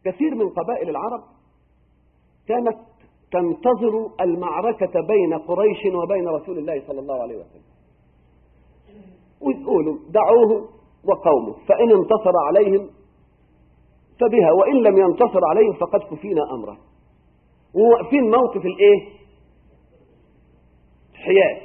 كثير من قبائل العرب كانت تنتظر المعركة بين قريش وبين رسول الله صلى الله عليه وسلم ويقولوا دعوه وقومه فإن انتصر عليهم فبها وإن لم ينتصر عليهم فقد كفينا أمره وواقفين موقف الإيه حياس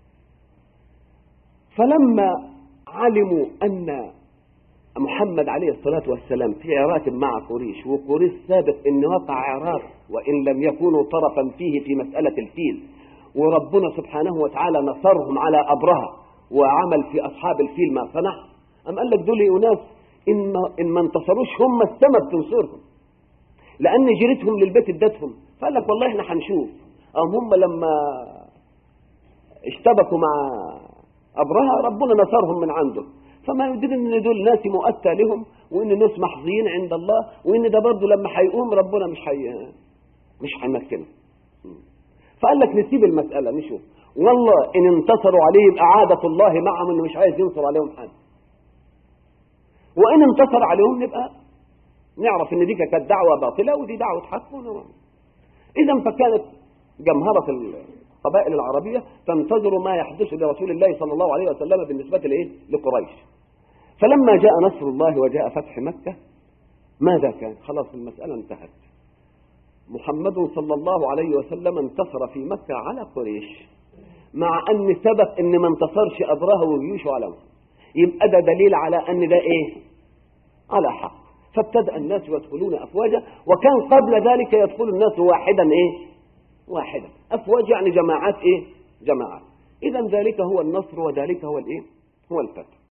فلما علموا أن محمد عليه الصلاة والسلام في عراك مع قريش وقريش سابق أن وقع عراك وإن لم يكونوا طرفا فيه في مسألة الفيل وربنا سبحانه وتعالى نصرهم على أبرهة وعمل في أصحاب الفيل ما صنع أم قال لك دول أناس إن ما, إن ما انتصروش هم السماء بتنصرهم لأن جريتهم للبيت ادتهم فقال لك والله احنا هنشوف أم هم لما اشتبكوا مع أبرهة ربنا نصرهم من عنده فما يدري ان دول ناس مؤتى لهم وان ناس محظيين عند الله وان ده برضه لما هيقوم ربنا مش حي... مش هيمكنه فقال لك نسيب المسألة نشوف والله إن انتصروا عليه يبقى عادة الله معهم إنه مش عايز ينصر عليهم حد وإن انتصر عليهم نبقى نعرف إن دي كانت دعوة باطلة ودي دعوة حق إذا فكانت جمهرة القبائل العربية تنتظر ما يحدث لرسول الله صلى الله عليه وسلم بالنسبة لإيه؟ لقريش فلما جاء نصر الله وجاء فتح مكة ماذا كان خلاص المسألة انتهت محمد صلى الله عليه وسلم انتصر في مكة على قريش مع أن سبب أن ما انتصرش أبرهه وجيوشه على مصر يبقى ده دليل على أن ده إيه على حق فابتدأ الناس يدخلون أفواجا وكان قبل ذلك يدخل الناس واحدا إيه واحدا أفواج يعني جماعات إيه جماعات إذا ذلك هو النصر وذلك هو الإيه هو الفتح